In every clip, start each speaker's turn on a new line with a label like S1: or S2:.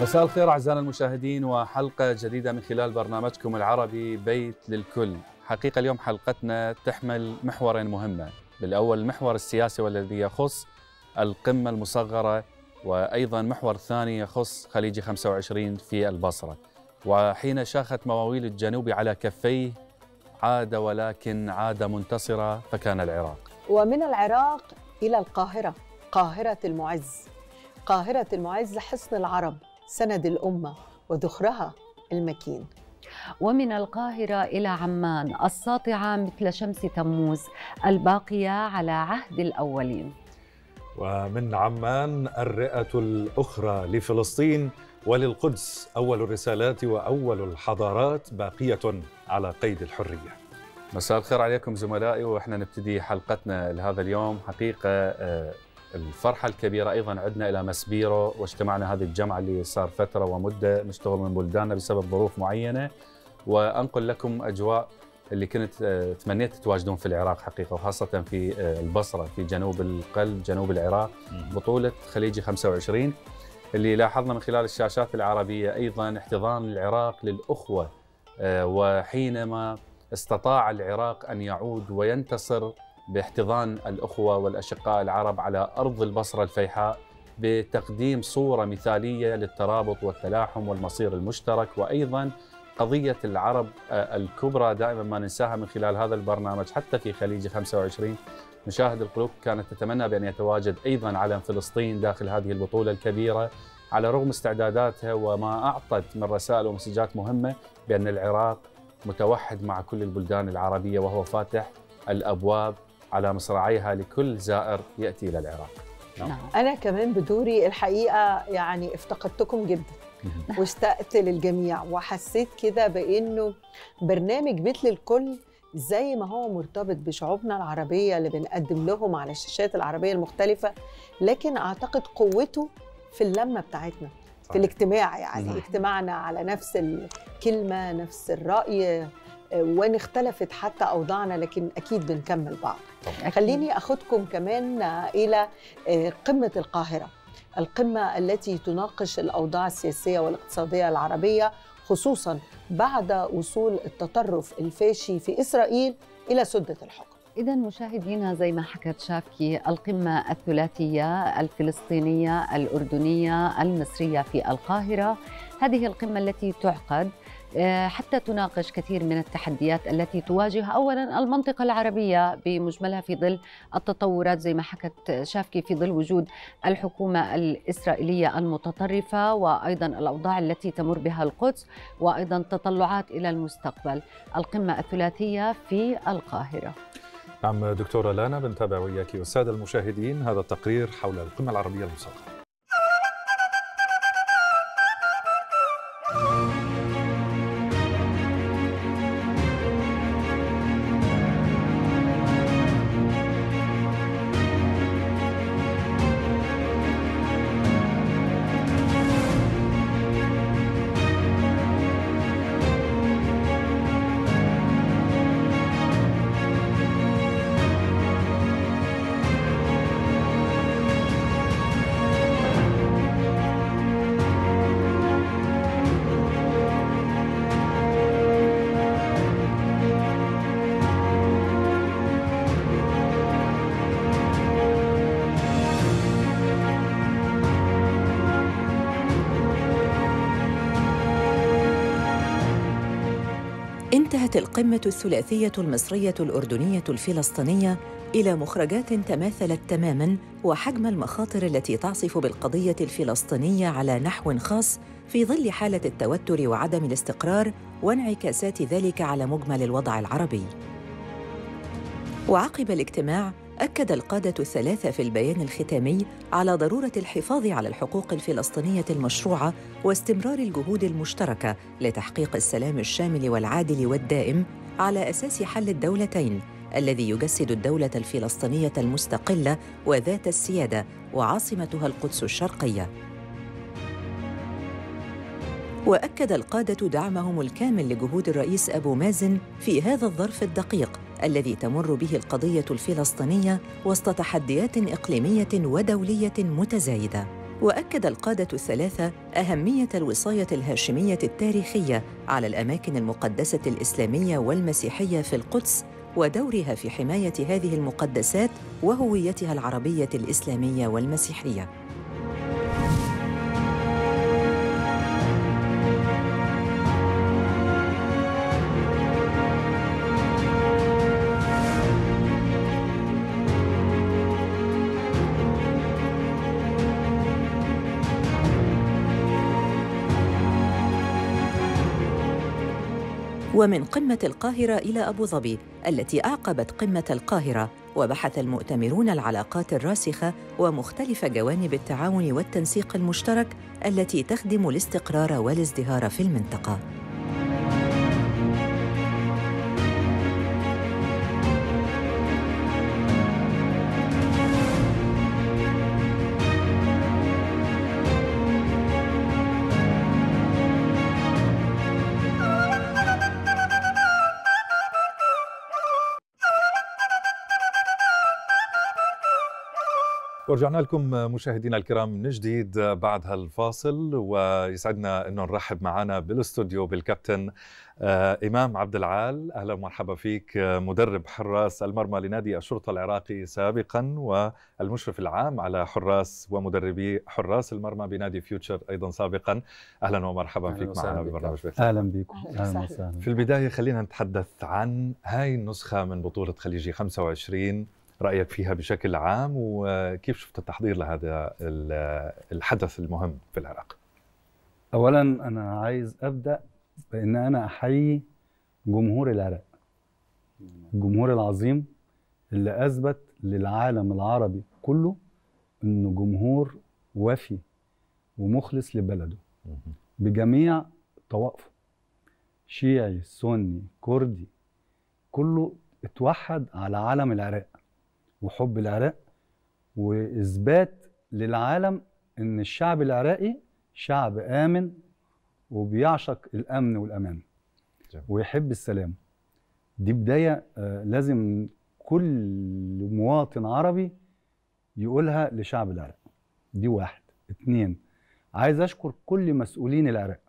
S1: مساء الخير اعزائنا المشاهدين وحلقه جديده من خلال برنامجكم العربي بيت للكل. حقيقه اليوم حلقتنا تحمل محورين مهمه، بالاول المحور السياسي والذي يخص القمه المصغره وايضا محور ثاني يخص خليج 25 في البصره. وحين شاخت مواويل الجنوب على كفيه عاد ولكن عاد منتصرا فكان العراق.
S2: ومن العراق إلى القاهرة قاهرة المعز قاهرة المعز حصن العرب سند الأمة وذخرها المكين
S3: ومن القاهرة إلى عمان الساطعة مثل شمس تموز الباقية على عهد الأولين
S4: ومن عمان الرئة الأخرى لفلسطين وللقدس أول الرسالات وأول الحضارات باقية على قيد الحرية
S1: مساء الخير عليكم زملائي واحنا نبتدي حلقتنا لهذا اليوم حقيقه آه، الفرحه الكبيره ايضا عدنا الى مسبيرو واجتمعنا هذه الجمعه اللي صار فتره ومده نشتغل من بلداننا بسبب ظروف معينه وانقل لكم اجواء اللي كنت آه، تمنيت تتواجدون في العراق حقيقه وخاصه في آه، البصره في جنوب القلب جنوب العراق بطوله خليجي 25 اللي لاحظنا من خلال الشاشات العربيه ايضا احتضان العراق للاخوه آه، وحينما استطاع العراق ان يعود وينتصر باحتضان الاخوه والاشقاء العرب على ارض البصره الفيحاء بتقديم صوره مثاليه للترابط والتلاحم والمصير المشترك وايضا قضيه العرب آه، الكبرى دائما ما ننساها من خلال هذا البرنامج حتى في خليج 25 نشاهد القلوب كانت تتمنى بان يتواجد ايضا علم فلسطين داخل هذه البطوله الكبيره على رغم استعداداتها وما اعطت من رسائل ومسجات مهمه بان العراق متوحد مع كل البلدان العربيه وهو فاتح الابواب على مصراعيها لكل زائر ياتي الى العراق.
S3: نعم
S2: أنا كمان بدوري الحقيقة يعني افتقدتكم جدا واشتقت للجميع وحسيت كده بأنه برنامج بيت للكل زي ما هو مرتبط بشعوبنا العربية اللي بنقدم لهم على الشاشات العربية المختلفة لكن أعتقد قوته في اللمة بتاعتنا في الاجتماع يعني
S4: صحيح.
S2: اجتماعنا على نفس الكلمة نفس الرأي آه، وان اختلفت حتى أوضاعنا لكن أكيد بنكمل بعض خليني أخذكم كمان إلى آه، قمة القاهرة القمة التي تناقش الأوضاع السياسية والاقتصادية العربية خصوصا بعد وصول التطرف الفاشي في إسرائيل إلى سدة الحكم
S3: إذا مشاهدينا زي ما حكت شافكي القمة الثلاثية الفلسطينية الأردنية المصرية في القاهرة هذه القمة التي تعقد آه، حتى تناقش كثير من التحديات التي تواجه اولا المنطقه العربيه بمجملها في ظل التطورات زي ما حكت شافكي في ظل وجود الحكومه الاسرائيليه المتطرفه وايضا الاوضاع التي تمر بها القدس وايضا تطلعات الى المستقبل القمه الثلاثيه في القاهره
S4: نعم دكتورة لانا بنتابع وياك والسادة المشاهدين هذا التقرير حول القمة العربية المصغرة
S5: انتهت القمة الثلاثية المصرية الأردنية الفلسطينية إلى مخرجات تماثلت تماماً وحجم المخاطر التي تعصف بالقضية الفلسطينية على نحو خاص في ظل حالة التوتر وعدم الاستقرار وانعكاسات ذلك على مجمل الوضع العربي. وعقب الاجتماع أكد القادة الثلاثة في البيان الختامي على ضرورة الحفاظ على الحقوق الفلسطينية المشروعة واستمرار الجهود المشتركة لتحقيق السلام الشامل والعادل والدائم على أساس حل الدولتين الذي يجسد الدولة الفلسطينية المستقلة وذات السيادة وعاصمتها القدس الشرقية. واكد القاده دعمهم الكامل لجهود الرئيس ابو مازن في هذا الظرف الدقيق الذي تمر به القضيه الفلسطينيه وسط تحديات اقليميه ودوليه متزايده واكد القاده الثلاثه اهميه الوصايه الهاشميه التاريخيه على الاماكن المقدسه الاسلاميه والمسيحيه في القدس ودورها في حمايه هذه المقدسات وهويتها العربيه الاسلاميه والمسيحيه ومن قمة القاهرة إلى أبو ظبي التي أعقبت قمة القاهرة وبحث المؤتمرون العلاقات الراسخة ومختلف جوانب التعاون والتنسيق المشترك التي تخدم الاستقرار والازدهار في المنطقة.
S4: ورجعنا لكم مشاهدينا الكرام من جديد بعد هالفاصل ويسعدنا انه نرحب معنا بالاستوديو بالكابتن آه، امام عبد العال اهلا ومرحبا فيك مدرب حراس المرمى لنادي الشرطه العراقي سابقا والمشرف العام على حراس ومدربي حراس المرمى بنادي فيوتشر ايضا سابقا اهلا ومرحبا فيك معنا ببرنامج
S6: اهلا بكم اهلا وسهلا
S4: في البدايه خلينا نتحدث عن هاي النسخه من بطوله خليجي 25 رايك فيها بشكل عام وكيف شفت التحضير لهذا الحدث المهم في العراق
S6: اولا انا عايز ابدا بان انا احيي جمهور العراق الجمهور العظيم اللي اثبت للعالم العربي كله انه جمهور وفي ومخلص لبلده بجميع طوائفه شيعي سني كردي كله اتوحد على علم العراق وحب العراق واثبات للعالم ان الشعب العراقي شعب امن وبيعشق الامن والامان
S4: جميل.
S6: ويحب السلام دي بدايه آه، لازم كل مواطن عربي يقولها لشعب العراق دي واحد اتنين عايز اشكر كل مسؤولين العراق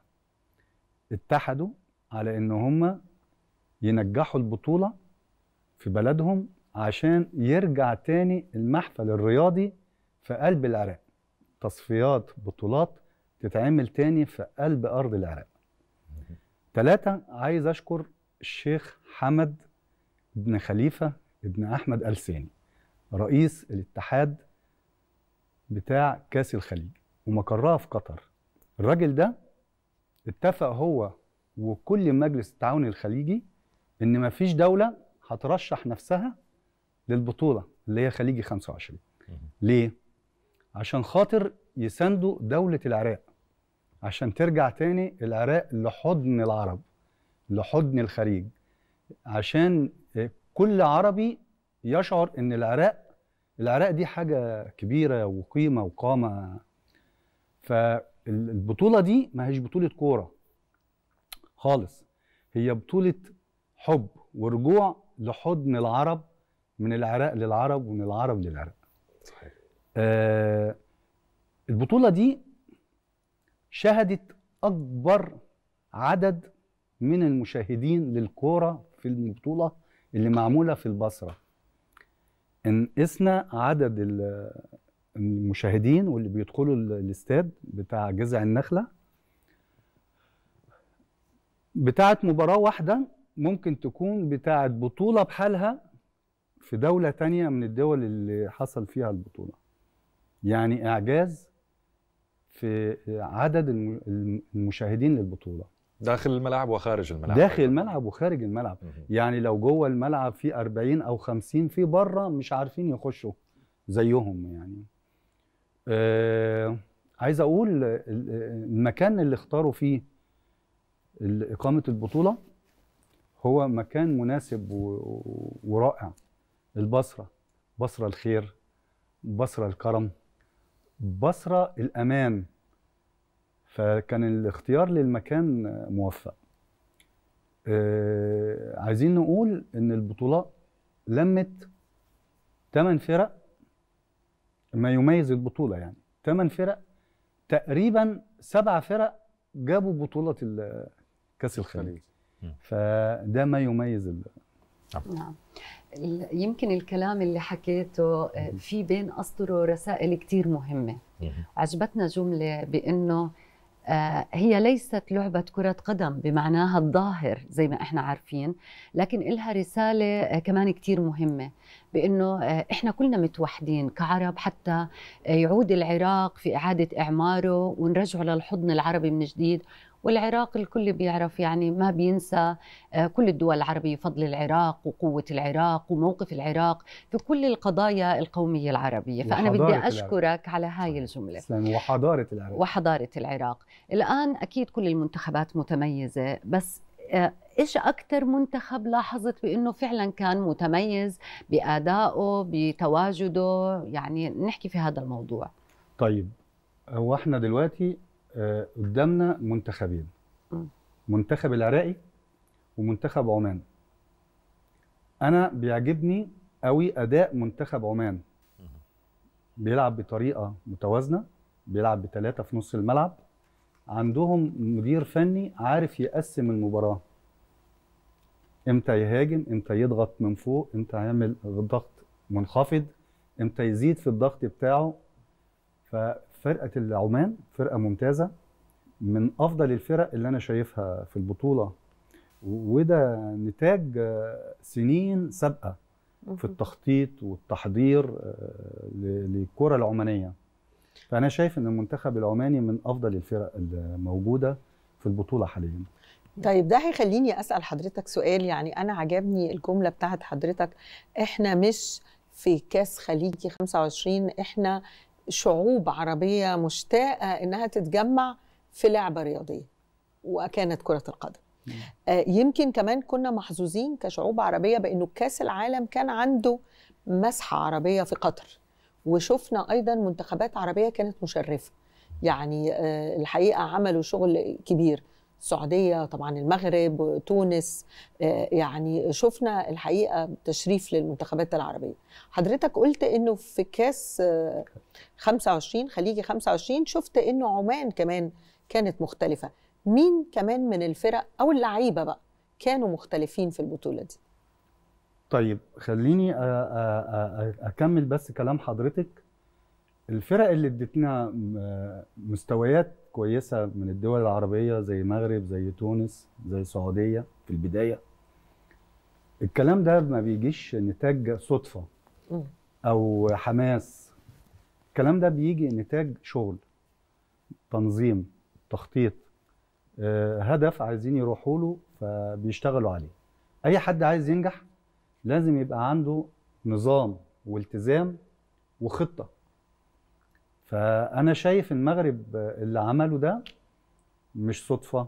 S6: اتحدوا على ان هم ينجحوا البطوله في بلدهم عشان يرجع تاني المحفل الرياضي في قلب العراق تصفيات بطولات تتعمل تاني في قلب أرض العراق ثلاثة عايز أشكر الشيخ حمد بن خليفة ابن أحمد الساني رئيس الاتحاد بتاع كاس الخليج ومقرها في قطر الراجل ده اتفق هو وكل مجلس التعاون الخليجي ان مفيش دولة هترشح نفسها للبطولة اللي هي خليجي 25 ليه؟ عشان خاطر يساندوا دولة العراق عشان ترجع تاني العراق لحضن العرب لحضن الخليج عشان كل عربي يشعر ان العراق العراق دي حاجة كبيرة وقيمة وقامة فالبطولة دي ما هيش بطولة كورة خالص هي بطولة حب ورجوع لحضن العرب من العراق للعرب ومن العرب للعراق
S4: صحيح
S6: آه البطولة دي شهدت أكبر عدد من المشاهدين للكورة في البطولة اللي معمولة في البصرة إن قسنا عدد ال- المشاهدين واللي بيدخلوا ال- الاستاد بتاع جذع النخلة بتاعت مباراة واحدة ممكن تكون بتاعت بطولة بحالها في دولة تانية من الدول اللي حصل فيها البطولة يعني إعجاز في عدد الم- الم- المشاهدين للبطولة
S4: داخل الملعب وخارج الملعب
S6: داخل الملعب وخارج الملعب
S4: مهم.
S6: يعني لو جوه الملعب في 40 أو 50 في بره مش عارفين يخشوا زيهم يعني آه عايز أقول ال- المكان اللي اختاروا فيه ال- إقامة البطولة هو مكان مناسب و- و- ورائع البصرة بصرة الخير بصرة الكرم بصرة الأمان فكان الاختيار للمكان موفق آه عايزين نقول إن البطولة لمت ثمان فرق ما يميز البطولة يعني ثمان فرق تقريبا سبع فرق جابوا بطوله ال- كاس الخليج
S4: مم.
S6: فده ما يميز ال-
S3: نعم ال- يمكن الكلام اللي حكيته آه، في بين أسطره رسائل كتير مهمة عجبتنا جملة بأنه آه، هي ليست لعبة كرة قدم بمعناها الظاهر زي ما احنا عارفين لكن إلها رسالة آه، كمان كتير مهمة بأنه آه، احنا كلنا متوحدين كعرب حتى آه، يعود العراق في إعادة إعماره ونرجعه للحضن العربي من جديد والعراق الكل بيعرف يعني ما بينسى آه، كل الدول العربية فضل العراق وقوة العراق وموقف العراق في كل القضايا القومية العربية فأنا بدي
S6: وحضارة العراق.
S3: أشكرك على هاي الجملة
S6: الإسلام وحضاره العراق
S3: وحضارة العراق الآن أكيد كل المنتخبات متميزة بس آه، إيش أكثر منتخب لاحظت بأنه فعلا كان متميز بأدائه بتواجده يعني نحكي في هذا الموضوع
S6: طيب هو احنا دلوقتي آه، قدامنا منتخبين
S3: مم.
S6: منتخب العراقي ومنتخب عمان انا بيعجبني قوي اداء منتخب عمان بيلعب بطريقه متوازنه بيلعب بثلاثه في نص الملعب عندهم مدير فني عارف يقسم المباراه امتى يهاجم امتى يضغط من فوق امتى يعمل ضغط منخفض امتى يزيد في الضغط بتاعه ففرقه العمان فرقه ممتازه من افضل الفرق اللي انا شايفها في البطوله وده نتاج آه، سنين سابقه في التخطيط والتحضير آه، ل- للكره العمانيه فانا شايف ان المنتخب العماني من افضل الفرق الموجوده في البطوله حاليا
S2: طيب ده هيخليني اسال حضرتك سؤال يعني انا عجبني الجمله بتاعت حضرتك احنا مش في كاس خليجي 25 احنا شعوب عربيه مشتاقه انها تتجمع في لعبه رياضيه وكانت كره القدم
S6: مم.
S2: آه، يمكن كمان كنا محظوظين كشعوب عربيه بانه كاس العالم كان عنده مسحه عربيه في قطر وشفنا ايضا منتخبات عربيه كانت مشرفه يعني آه، الحقيقه عملوا شغل كبير السعوديه طبعا المغرب تونس آه، يعني شفنا الحقيقه تشريف للمنتخبات العربيه حضرتك قلت انه في كاس آه، 25 خليجي 25 شفت انه عمان كمان كانت مختلفه مين كمان من الفرق او اللعيبه بقى كانوا مختلفين في البطوله دي
S6: طيب خليني أ- أ- أ- اكمل بس كلام حضرتك الفرق اللي ادتنا م- مستويات كويسه من الدول العربيه زي المغرب زي تونس زي السعوديه في البدايه الكلام ده ما بيجيش نتاج صدفه
S2: مم.
S6: او حماس الكلام ده بيجي نتاج شغل تنظيم تخطيط آه، هدف عايزين يروحوا له فبيشتغلوا عليه اي حد عايز ينجح لازم يبقى عنده نظام والتزام وخطه فانا شايف المغرب اللي عمله ده مش صدفه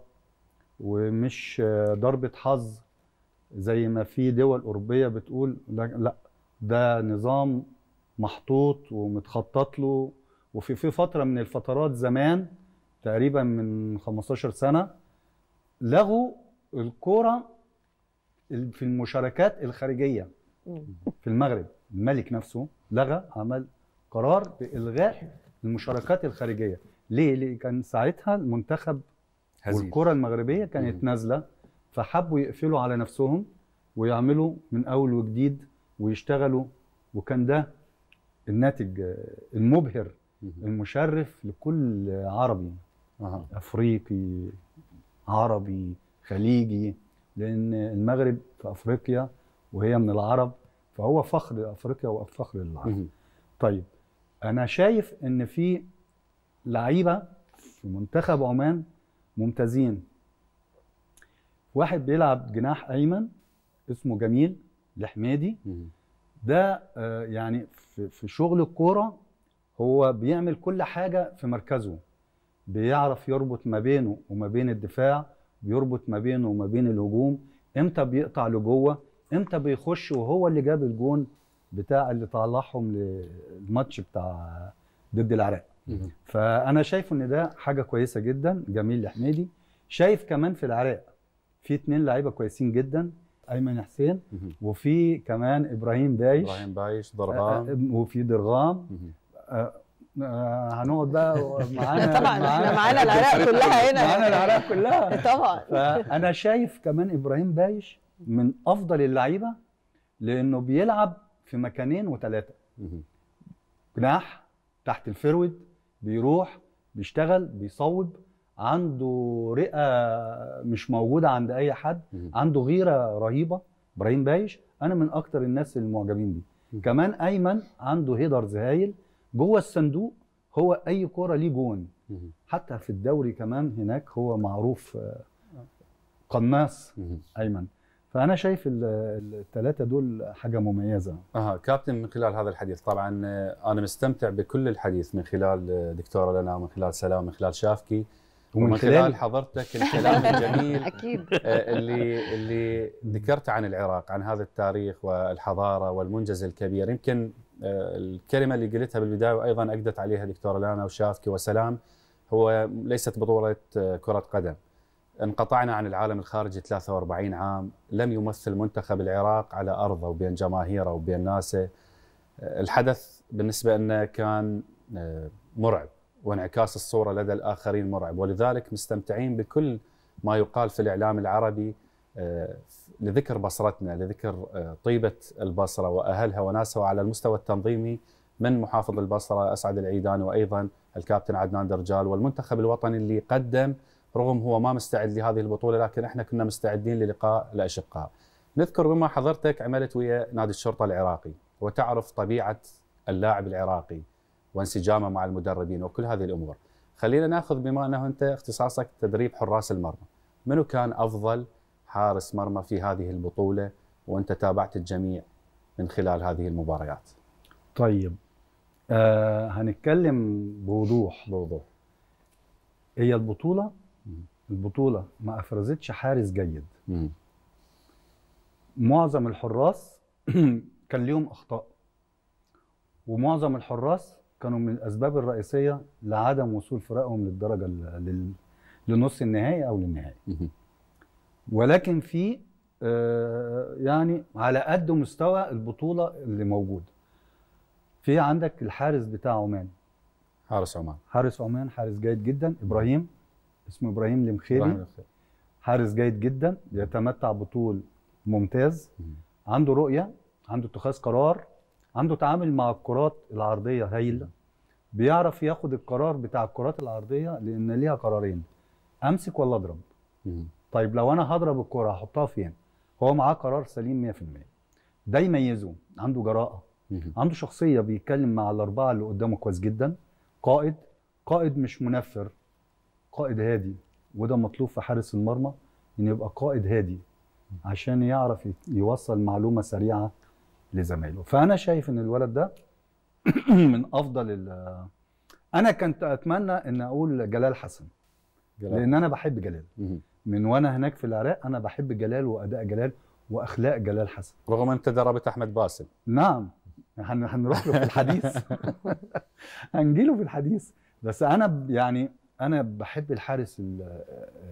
S6: ومش آه، ضربه حظ زي ما في دول اوروبيه بتقول لا, لا ده نظام محطوط ومتخطط له وفي في فتره من الفترات زمان تقريبا من 15 سنه لغوا الكوره في المشاركات الخارجيه
S2: مم.
S6: في المغرب الملك نفسه لغى عمل قرار بإلغاء المشاركات الخارجية ليه؟ ليه كان ساعتها المنتخب
S1: هزيل
S6: والكرة المغربية كانت
S1: مم.
S6: نازلة فحبوا يقفلوا على نفسهم ويعملوا من أول وجديد ويشتغلوا وكان ده الناتج آه، المبهر
S1: مهم.
S6: المشرف لكل عربي
S1: أها.
S6: افريقي عربي خليجي لان المغرب في افريقيا وهي من العرب فهو فخر لافريقيا وفخر للعرب
S1: مهم.
S6: طيب انا شايف ان في لعيبه في منتخب عمان ممتازين واحد بيلعب جناح ايمن اسمه جميل الحميدي
S1: مهم.
S6: ده آه، يعني في في شغل الكوره هو بيعمل كل حاجه في مركزه بيعرف يربط ما بينه وما بين الدفاع بيربط ما بينه وما بين الهجوم امتى بيقطع لجوه امتى بيخش وهو اللي جاب الجون بتاع اللي طلعهم للماتش بتاع ضد العراق
S1: مهم.
S6: فانا شايف ان ده حاجه كويسه جدا جميل الحميدي شايف كمان في العراق في اتنين لعيبه كويسين جدا ايمن حسين
S1: مهم.
S6: وفي كمان ابراهيم بايش
S1: ابراهيم بايش
S6: آه،
S1: ضرغام
S6: آه، وفي درغام
S1: مهم.
S6: آه، آه، هنقعد بقى معانا
S2: طبعا احنا معانا العراق كلها هنا
S6: معانا العراق كلها
S2: طبعا
S6: فانا شايف كمان ابراهيم بايش من افضل اللعيبه لانه بيلعب في مكانين وثلاثه
S1: مهم.
S6: جناح تحت الفرويد بيروح بيشتغل بيصوب عنده رئه مش موجوده عند اي حد
S1: مهم.
S6: عنده غيره رهيبه ابراهيم بايش انا من اكتر الناس المعجبين بيه
S1: مم.
S6: كمان ايمن عنده هيدرز هايل جوه الصندوق هو اي كوره ليه جون
S1: مهم.
S6: حتى في الدوري كمان هناك هو معروف آه، قناص
S1: مهم.
S6: ايمن فانا شايف الثلاثه دول حاجه مميزه
S1: اها كابتن من خلال هذا الحديث طبعا آه، انا مستمتع بكل الحديث من خلال آه، دكتوره لنا من خلال سلام من خلال شافكي ومن خلال حضرتك الكلام الجميل
S3: اكيد
S1: آه، اللي اللي ذكرت عن العراق عن هذا التاريخ والحضاره والمنجز الكبير يمكن آه، الكلمه اللي قلتها بالبدايه وايضا اكدت عليها دكتوره لانا وشافكي وسلام هو ليست بطوله آه، كره قدم انقطعنا عن العالم الخارجي 43 عام لم يمثل منتخب العراق على ارضه وبين جماهيره وبين ناسه آه، الحدث بالنسبه لنا كان آه، مرعب وانعكاس الصوره لدى الاخرين مرعب ولذلك مستمتعين بكل ما يقال في الاعلام العربي آه، لذكر بصرتنا لذكر آه، طيبه البصره واهلها وناسها وعلى المستوى التنظيمي من محافظ البصره اسعد العيداني وايضا الكابتن عدنان درجال والمنتخب الوطني اللي قدم رغم هو ما مستعد لهذه البطوله لكن احنا كنا مستعدين للقاء الاشقاء. نذكر بما حضرتك عملت ويا نادي الشرطه العراقي وتعرف طبيعه اللاعب العراقي وانسجامه مع المدربين وكل هذه الامور. خلينا ناخذ بما انه انت اختصاصك تدريب حراس المرمى. منو كان افضل حارس مرمى في هذه البطوله وانت تابعت الجميع من خلال هذه المباريات؟
S6: طيب آه هنتكلم بوضوح
S1: بوضوح.
S6: هي البطوله
S1: مم.
S6: البطوله ما افرزتش حارس جيد
S1: مم.
S6: معظم الحراس كان ليهم اخطاء ومعظم الحراس كانوا من الاسباب الرئيسيه لعدم وصول فرقهم للدرجه ال- لل- لنص النهائي او للنهائي
S1: مم.
S6: ولكن في آه، يعني على قد مستوى البطوله اللي موجود في عندك الحارس بتاع عمان
S1: حارس عمان.
S6: حارس عمان حارس جيد جدا ابراهيم اسمه ابراهيم المخيري
S1: إبراهيم الخير.
S6: حارس جيد جدا يتمتع بطول ممتاز
S1: مم.
S6: عنده رؤيه عنده اتخاذ قرار عنده تعامل مع الكرات العرضيه هايل بيعرف ياخد القرار بتاع الكرات العرضيه لان ليها قرارين امسك ولا اضرب
S1: مم.
S6: طيب لو انا هضرب الكره هحطها فين هو معاه قرار سليم 100% ده يميزه عنده جراءه
S1: مم.
S6: عنده شخصيه بيتكلم مع الاربعه اللي قدامه كويس جدا قائد قائد مش منفر قائد هادي وده مطلوب في حارس المرمى ان يبقى قائد هادي عشان يعرف ي- يوصل معلومه سريعه لزمايله فانا شايف ان الولد ده من افضل ال- انا كنت اتمنى ان اقول جلال حسن
S1: جلال.
S6: لان انا بحب جلال
S1: مم.
S6: من وانا هناك في العراق انا بحب جلال واداء جلال واخلاق جلال حسن
S1: رغم انت دربت احمد باسل
S6: نعم هن- هنروح له في الحديث هنجيله في الحديث بس انا ب- يعني انا بحب الحارس ال-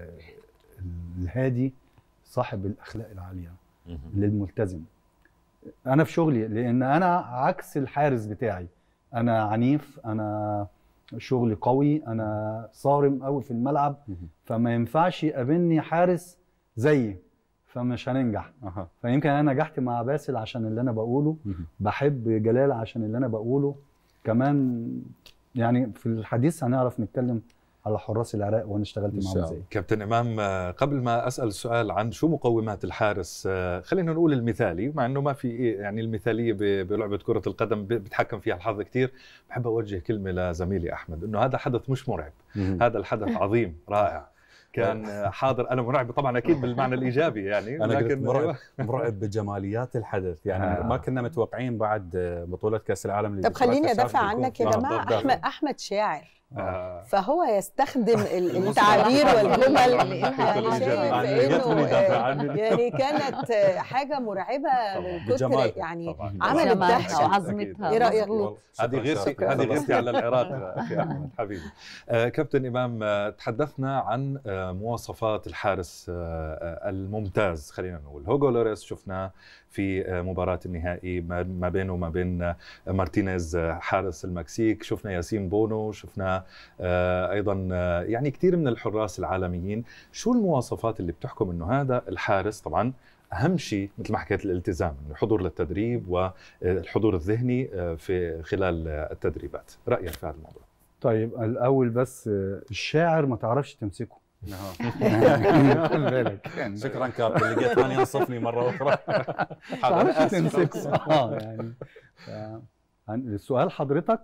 S6: الهادي صاحب الاخلاق العاليه اللي الملتزم انا في شغلي لان انا عكس الحارس بتاعي انا عنيف انا شغلي قوي انا صارم قوي في الملعب
S1: مم.
S6: فما ينفعش يقابلني حارس زيي فمش هننجح
S1: اها
S6: فيمكن انا نجحت مع باسل عشان اللي انا بقوله
S1: مم.
S6: بحب جلال عشان اللي انا بقوله كمان يعني في الحديث هنعرف نتكلم على حراس العراق وانا اشتغلت
S1: إن شاء
S6: معاهم
S1: الله.
S6: ازاي
S4: كابتن امام آه، قبل ما اسال السؤال عن شو مقومات الحارس آه، خلينا نقول المثالي مع انه ما في إيه يعني المثاليه ب- بلعبه كره القدم ب- بيتحكم فيها الحظ كثير بحب اوجه كلمه لزميلي احمد انه هذا حدث مش مرعب
S1: مم.
S4: هذا الحدث عظيم رائع كان آه، حاضر انا مرعب طبعا اكيد بالمعنى الايجابي يعني
S1: انا قلت
S4: لكن
S1: مرعب مرعب بجماليات الحدث يعني
S4: آه.
S1: ما كنا متوقعين بعد بطوله كاس العالم اللي
S2: طب خليني
S1: ذكرتها
S2: ادافع
S1: شافك يكون
S2: عنك يا
S1: في-
S2: جماعه
S1: بالضبط.
S2: احمد احمد شاعر
S4: آه.
S2: فهو يستخدم ال- التعابير والجمل
S3: اللي إلها
S2: يعني
S3: إيجابية.
S2: شايف
S1: عن نيته
S2: انه
S1: يدافع
S2: آه،
S1: عني.
S2: يعني كانت آه، حاجه مرعبه من كتر
S1: بجمالها
S2: يعني
S4: طبعاً.
S2: عملت
S3: جمالها
S2: دهشه
S3: وعظمتها
S2: إيه رأيك؟
S3: مظبوط.
S4: هذه غيرتي
S1: شكراً.
S4: هذه غيرتي على العراق اخي احمد حبيبي آه كابتن امام آه تحدثنا عن آه مواصفات الحارس آه آه، الممتاز خلينا نقول هوجو لوريس شفناه في مباراه النهائي ما بينه وما بين مارتينيز حارس المكسيك شفنا ياسين بونو شفنا ايضا يعني كثير من الحراس العالميين شو المواصفات اللي بتحكم انه هذا الحارس طبعا اهم شيء مثل ما حكيت الالتزام الحضور للتدريب والحضور الذهني في خلال التدريبات رايك في هذا الموضوع
S6: طيب الاول بس الشاعر ما تعرفش تمسكه
S1: خد بالك شكرا كابتن لقيت ثاني ينصفني مره اخرى
S6: ما تعرفش تمسكه اه يعني سؤال حضرتك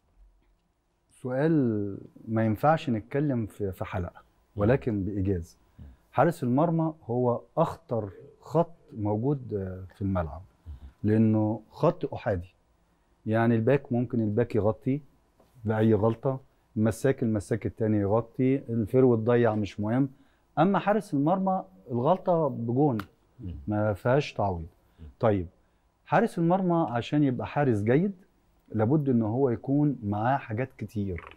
S6: سؤال ما ينفعش نتكلم في حلقه ولكن بايجاز حارس المرمى هو اخطر خط موجود في الملعب لانه خط احادي يعني الباك ممكن الباك يغطي باي غلطه المساك المساك التاني يغطي الفرو ضيع مش مهم اما حارس المرمى الغلطه بجون ما فيهاش تعويض طيب حارس المرمى عشان يبقى حارس جيد لابد ان هو يكون معاه حاجات كتير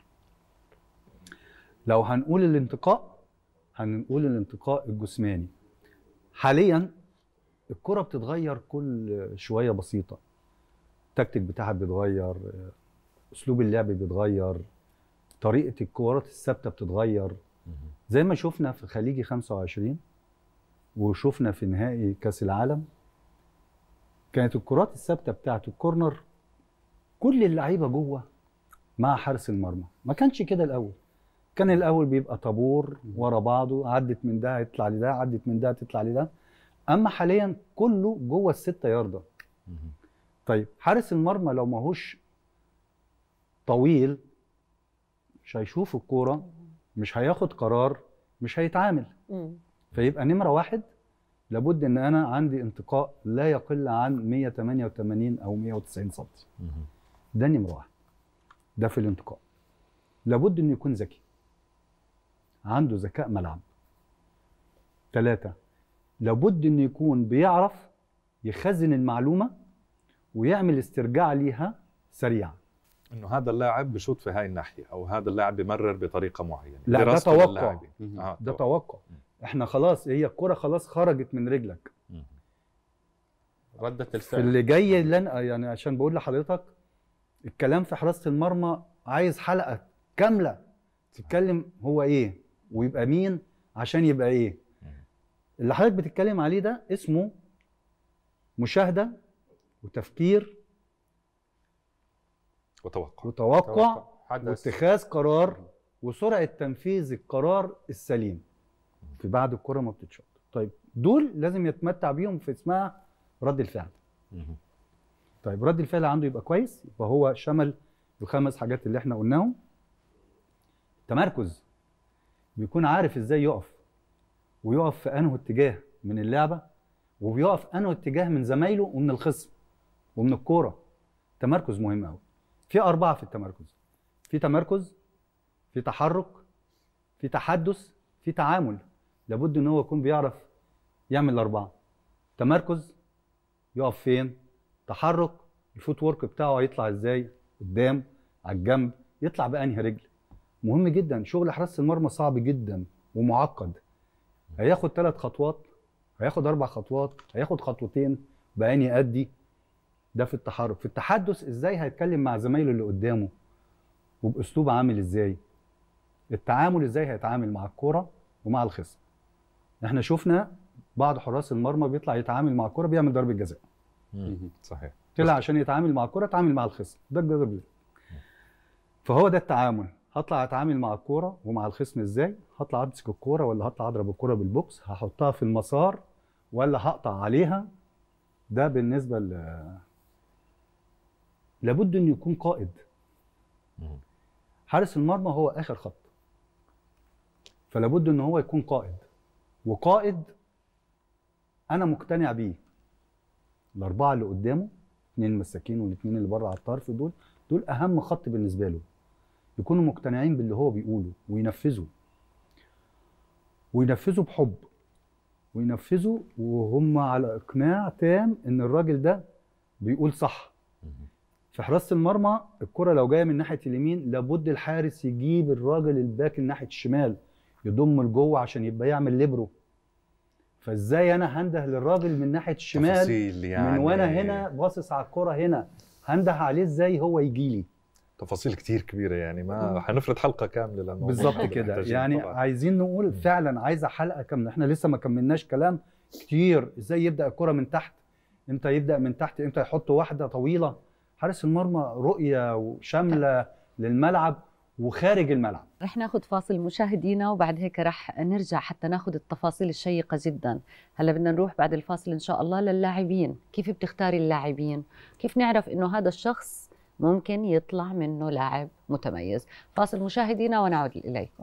S6: لو هنقول الانتقاء هنقول الانتقاء الجسماني حاليا الكره بتتغير كل شويه بسيطه التكتيك بتاعها بيتغير اسلوب اللعب بيتغير طريقه الكورات الثابته بتتغير زي ما شفنا في خليجي 25 وشفنا في نهائي كاس العالم كانت الكرات الثابته بتاعت الكورنر كل اللعيبه جوه مع حارس المرمى ما كانش كده الاول كان الاول بيبقى طابور ورا بعضه عدت من ده يطلع لده عدت من ده تطلع لده اما حاليا كله جوه الستة ياردة طيب حارس المرمى لو ماهوش طويل مش هيشوف الكوره مش هياخد قرار مش هيتعامل فيبقى نمره واحد لابد ان انا عندي انتقاء لا يقل عن 188 او 190 سم ده نمره واحد ده في الانتقاء لابد انه يكون ذكي عنده ذكاء ملعب ثلاثة لابد انه يكون بيعرف يخزن المعلومة ويعمل استرجاع ليها سريعا
S4: انه هذا اللاعب بشوط في هاي الناحيه او هذا اللاعب بمرر بطريقه معينه
S6: لا ده توقع آه ده توقع احنا خلاص هي الكره خلاص خرجت من رجلك
S1: ردة الفعل
S6: اللي جاي اللي أنا يعني عشان بقول لحضرتك الكلام في حراسه المرمى عايز حلقه كامله تتكلم هو ايه ويبقى مين عشان يبقى ايه اللي حضرتك بتتكلم عليه ده اسمه مشاهده وتفكير
S4: وتوقع
S6: وتوقع واتخاذ قرار وسرعه تنفيذ القرار السليم في بعد الكره ما بتتشط طيب دول لازم يتمتع بيهم في اسمها رد الفعل طيب رد الفعل عنده يبقى كويس يبقى هو شمل الخمس حاجات اللي احنا قلناهم تمركز بيكون عارف ازاي يقف ويقف في انه اتجاه من اللعبه وبيقف انه اتجاه من زمايله ومن الخصم ومن الكوره تمركز مهم قوي في اربعه في التمركز في تمركز في تحرك في تحدث في تعامل لابد ان هو يكون بيعرف يعمل الاربعه تمركز يقف فين تحرك الفوت ورك بتاعه هيطلع ازاي قدام على الجنب يطلع بانهي رجل مهم جدا شغل حراسه المرمى صعب جدا ومعقد هياخد ثلاث خطوات هياخد اربع خطوات هياخد خطوتين باني ادي ده في التحرك في التحدث ازاي هيتكلم مع زمايله اللي قدامه وباسلوب عامل ازاي التعامل ازاي هيتعامل مع الكوره ومع الخصم احنا شفنا بعض حراس المرمى بيطلع يتعامل مع الكوره بيعمل ضربه جزاء
S4: صحيح
S6: طلع عشان يتعامل مع الكوره اتعامل مع الخصم ده ضربه فهو ده التعامل هطلع اتعامل مع الكوره ومع الخصم ازاي هطلع امسك الكوره ولا هطلع اضرب الكوره بالبوكس هحطها في المسار ولا هقطع عليها ده بالنسبه ل لابد انه يكون قائد حارس المرمى هو اخر خط فلابد ان هو يكون قائد وقائد انا مقتنع بيه الاربعه اللي قدامه اثنين مساكين والاثنين اللي بره على الطرف دول دول اهم خط بالنسبه له يكونوا مقتنعين باللي هو بيقوله وينفذوا وينفذوا بحب وينفذوا وهم على اقناع تام ان الراجل ده بيقول صح في حراسه المرمى الكره لو جايه من ناحيه اليمين لابد الحارس يجيب الراجل الباك ناحيه الشمال يضم لجوه عشان يبقى يعمل ليبرو فازاي انا هنده للراجل من ناحيه الشمال
S4: تفاصيل يعني
S6: من وانا هنا باصص على الكره هنا هنده عليه ازاي هو يجي لي
S4: تفاصيل كتير كبيره يعني ما حنفرد حلقه كامله للموضوع
S6: بالظبط
S4: هذا
S6: كده
S4: محتاجين
S6: يعني
S4: طبعاً.
S6: عايزين نقول فعلا عايزه حلقه كامله احنا لسه ما كملناش كلام كتير ازاي يبدا الكره من تحت امتى يبدا من تحت امتى يحط واحده طويله حارس المرمى رؤيه شامله للملعب وخارج الملعب
S3: رح ناخذ فاصل مشاهدينا وبعد هيك رح نرجع حتى ناخذ التفاصيل الشيقة جدا هلا بدنا نروح بعد الفاصل إن شاء الله للاعبين كيف بتختاري اللاعبين كيف نعرف إنه هذا الشخص ممكن يطلع منه لاعب متميز فاصل مشاهدينا ونعود إليكم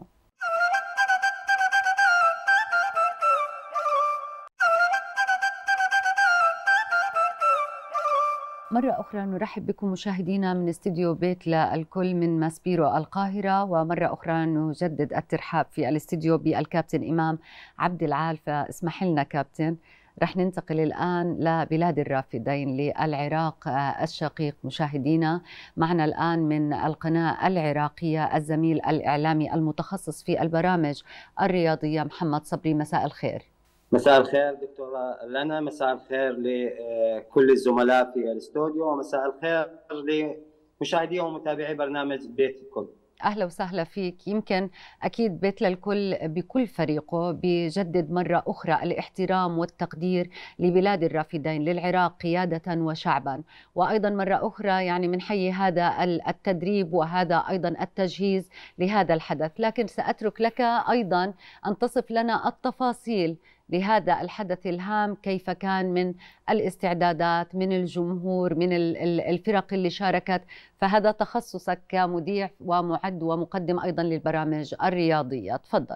S3: مرة أخرى نرحب بكم مشاهدينا من استديو بيت للكل من ماسبيرو القاهرة ومرة أخرى نجدد الترحاب في الاستديو بالكابتن إمام عبد العال فاسمح لنا كابتن رح ننتقل الآن لبلاد الرافدين للعراق آه، الشقيق مشاهدينا معنا الآن من القناة العراقية الزميل الإعلامي المتخصص في البرامج الرياضية محمد صبري مساء الخير
S7: مساء الخير دكتورة لنا مساء الخير لكل الزملاء في الاستوديو ومساء الخير لمشاهدي ومتابعي برنامج بيت الكل
S3: اهلا وسهلا فيك يمكن اكيد بيت للكل بكل فريقه بيجدد مره اخرى الاحترام والتقدير لبلاد الرافدين للعراق قياده وشعبا وايضا مره اخرى يعني من حي هذا التدريب وهذا ايضا التجهيز لهذا الحدث لكن ساترك لك ايضا ان تصف لنا التفاصيل لهذا الحدث الهام كيف كان من الاستعدادات من الجمهور من ال- ال- الفرق اللي شاركت فهذا تخصصك كمذيع ومعد ومقدم ايضا للبرامج الرياضيه تفضل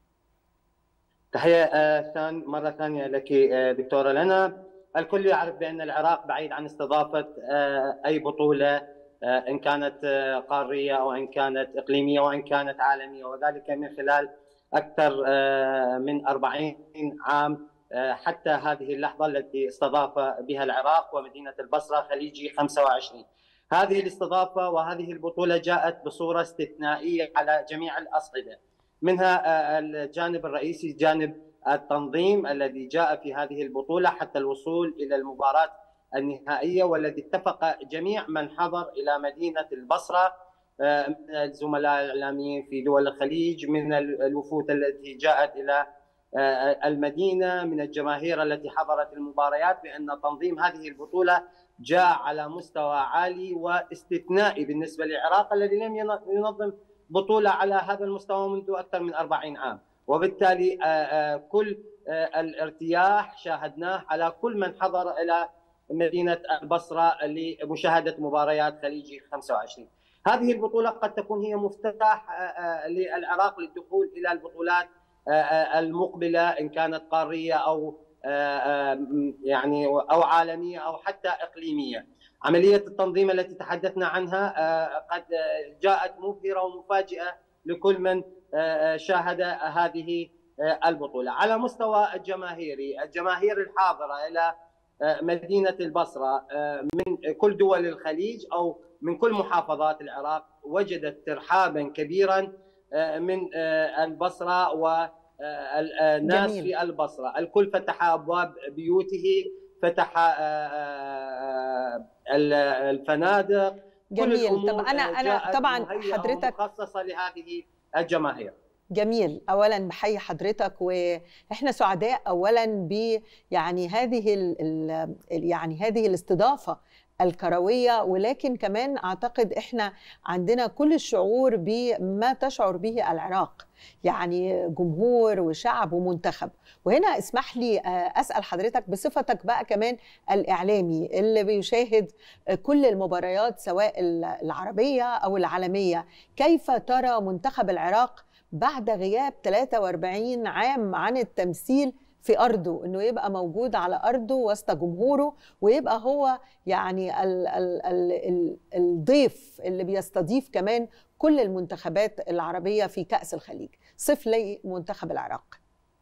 S7: تحية آه، ثان مرة ثانية لك آه، دكتورة لنا الكل يعرف بأن العراق بعيد عن استضافة آه، أي بطولة آه، إن كانت آه، قارية أو إن كانت إقليمية وإن كانت عالمية وذلك من خلال أكثر آه، من 40 عام آه، حتى هذه اللحظة التي استضاف بها العراق ومدينة البصرة خليجي 25 هذه الاستضافة وهذه البطولة جاءت بصورة استثنائية على جميع الأصعدة منها آه، الجانب الرئيسي جانب التنظيم الذي جاء في هذه البطولة حتى الوصول إلى المباراة النهائية والذي اتفق جميع من حضر إلى مدينة البصرة آه، من الزملاء الإعلاميين في دول الخليج من الوفود التي جاءت إلى آه، المدينة من الجماهير التي حضرت المباريات بأن تنظيم هذه البطولة جاء على مستوى عالي واستثنائي بالنسبة للعراق الذي لم ينظم بطولة على هذا المستوى منذ أكثر من 40 عام وبالتالي آه، آه، كل آه، الارتياح شاهدناه على كل من حضر إلى مدينة البصرة لمشاهدة مباريات خليجي 25 هذه البطولة قد تكون هي مفتاح آه، آه، للعراق للدخول إلى البطولات آه، آه، المقبلة إن كانت قارية أو آه، آه، م- يعني أو عالمية أو حتى إقليمية عملية التنظيم التي تحدثنا عنها آه، قد آه، جاءت مبهرة ومفاجئة لكل من آه، آه، شاهد هذه آه، البطولة على مستوى الجماهيري الجماهير الحاضرة إلى آه، مدينة البصرة آه، من كل دول الخليج أو من كل محافظات العراق وجدت ترحابا كبيرا آه، من آه، البصرة والناس
S2: جميل.
S7: في البصرة الكل فتح أبواب بيوته فتح آه، آه، ال- الفنادق كل
S2: جميل
S7: الأمور
S2: طب انا انا
S7: جاءت
S2: طبعا
S7: مهيئة
S2: حضرتك
S7: ومخصصة لهذه الجماهير
S2: جميل اولا بحيي حضرتك واحنا سعداء اولا ب يعني هذه ال ال يعني هذه الاستضافه الكرويه ولكن كمان اعتقد احنا عندنا كل الشعور بما تشعر به العراق يعني جمهور وشعب ومنتخب وهنا اسمح لي آه، اسال حضرتك بصفتك بقى كمان الاعلامي اللي بيشاهد كل المباريات سواء العربيه او العالميه كيف ترى منتخب العراق بعد غياب 43 عام عن التمثيل في ارضه انه يبقى موجود على ارضه وسط جمهوره ويبقى هو يعني ال ال ال ال الضيف اللي بيستضيف كمان كل المنتخبات العربيه في كاس الخليج صف لي منتخب العراق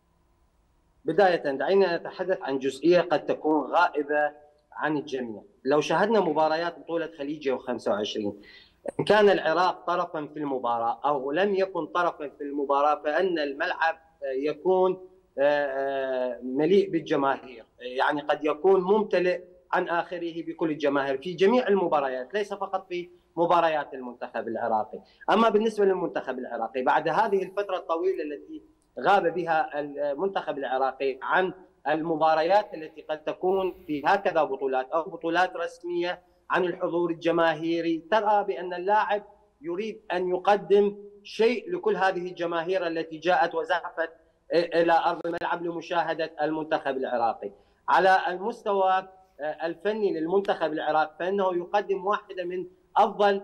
S7: بداية دعينا نتحدث عن جزئية قد تكون غائبة عن الجميع لو شاهدنا مباريات بطولة خليجية 25 إن كان العراق طرفا في المباراة أو لم يكن طرفا في المباراة فإن الملعب يكون مليء بالجماهير يعني قد يكون ممتلئ عن اخره بكل الجماهير في جميع المباريات ليس فقط في مباريات المنتخب العراقي اما بالنسبه للمنتخب العراقي بعد هذه الفتره الطويله التي غاب بها المنتخب العراقي عن المباريات التي قد تكون في هكذا بطولات او بطولات رسميه عن الحضور الجماهيري ترى بان اللاعب يريد ان يقدم شيء لكل هذه الجماهير التي جاءت وزحفت الى ارض الملعب لمشاهده المنتخب العراقي. على المستوى الفني للمنتخب العراقي فانه يقدم واحده من افضل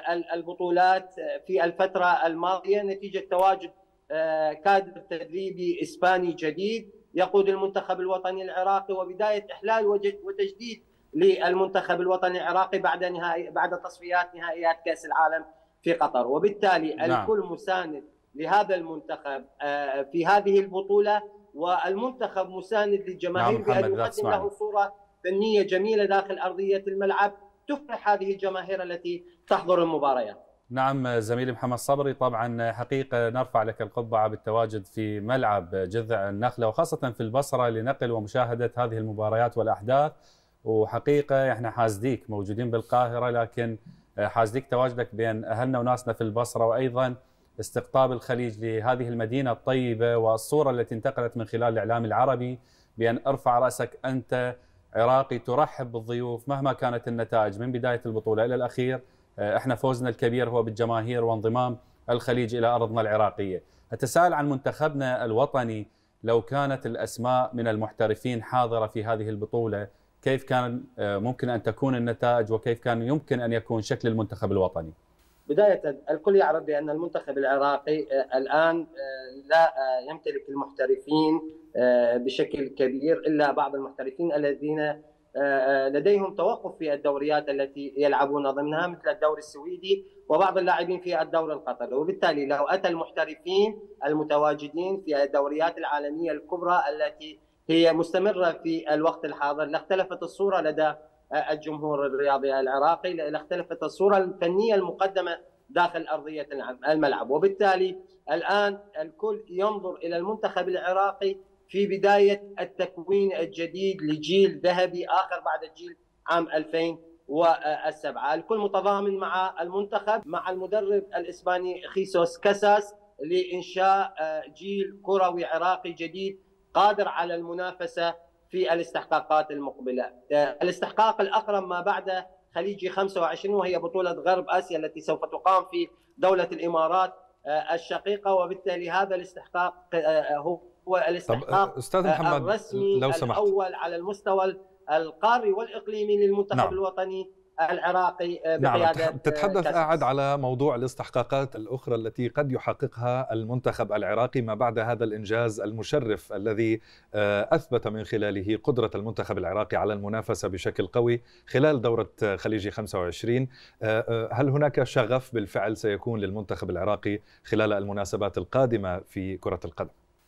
S7: البطولات في الفتره الماضيه نتيجه تواجد كادر تدريبي اسباني جديد يقود المنتخب الوطني العراقي وبدايه احلال وتجديد للمنتخب الوطني العراقي بعد نهائي بعد تصفيات نهائيات كاس العالم في قطر وبالتالي نعم. الكل مساند لهذا المنتخب في هذه البطوله والمنتخب مساند للجماهير نعم بان يقدم له صوره فنيه جميله داخل ارضيه الملعب تفرح هذه الجماهير التي تحضر المباريات.
S1: نعم زميلي محمد صبري طبعا حقيقه نرفع لك القبعه بالتواجد في ملعب جذع النخله وخاصه في البصره لنقل ومشاهده هذه المباريات والاحداث وحقيقه احنا حاسديك موجودين بالقاهره لكن حاسديك تواجدك بين اهلنا وناسنا في البصره وايضا استقطاب الخليج لهذه المدينه الطيبه والصوره التي انتقلت من خلال الاعلام العربي بان ارفع راسك انت عراقي ترحب بالضيوف مهما كانت النتائج من بدايه البطوله الى الاخير احنا فوزنا الكبير هو بالجماهير وانضمام الخليج الى ارضنا العراقيه. اتساءل عن منتخبنا الوطني لو كانت الاسماء من المحترفين حاضره في هذه البطوله كيف كان ممكن ان تكون النتائج وكيف كان يمكن ان يكون شكل المنتخب الوطني؟
S7: بداية الكل يعرف بأن المنتخب العراقي الآن لا يمتلك المحترفين بشكل كبير إلا بعض المحترفين الذين لديهم توقف في الدوريات التي يلعبون ضمنها مثل الدوري السويدي وبعض اللاعبين في الدوري القطري وبالتالي لو أتى المحترفين المتواجدين في الدوريات العالمية الكبرى التي هي مستمرة في الوقت الحاضر لاختلفت الصورة لدى الجمهور الرياضي العراقي لاختلفت الصورة الفنية المقدمة داخل أرضية الملعب وبالتالي الآن الكل ينظر إلى المنتخب العراقي في بداية التكوين الجديد لجيل ذهبي آخر بعد الجيل عام 2007 الكل متضامن مع المنتخب مع المدرب الإسباني خيسوس كاساس لإنشاء جيل كروي عراقي جديد قادر على المنافسة في الاستحقاقات المقبلة الاستحقاق الأقرب ما بعد خليجي 25 وهي بطولة غرب آسيا التي سوف تقام في دولة الإمارات الشقيقة وبالتالي هذا الاستحقاق هو الاستحقاق
S4: أستاذ محمد
S7: الرسمي
S4: لو سمحت.
S7: الأول على المستوى القاري والإقليمي للمنتخب
S4: نعم.
S7: الوطني العراقي
S4: نعم
S7: بقيادة
S4: تتحدث
S7: كاساس.
S4: قاعد على موضوع الاستحقاقات الأخرى التي قد يحققها المنتخب العراقي ما بعد هذا الإنجاز المشرف الذي آه، أثبت من خلاله قدرة المنتخب العراقي على المنافسة بشكل قوي خلال دورة خليجي 25 آه، آه، هل هناك شغف بالفعل سيكون للمنتخب العراقي خلال المناسبات القادمة في كرة القدم؟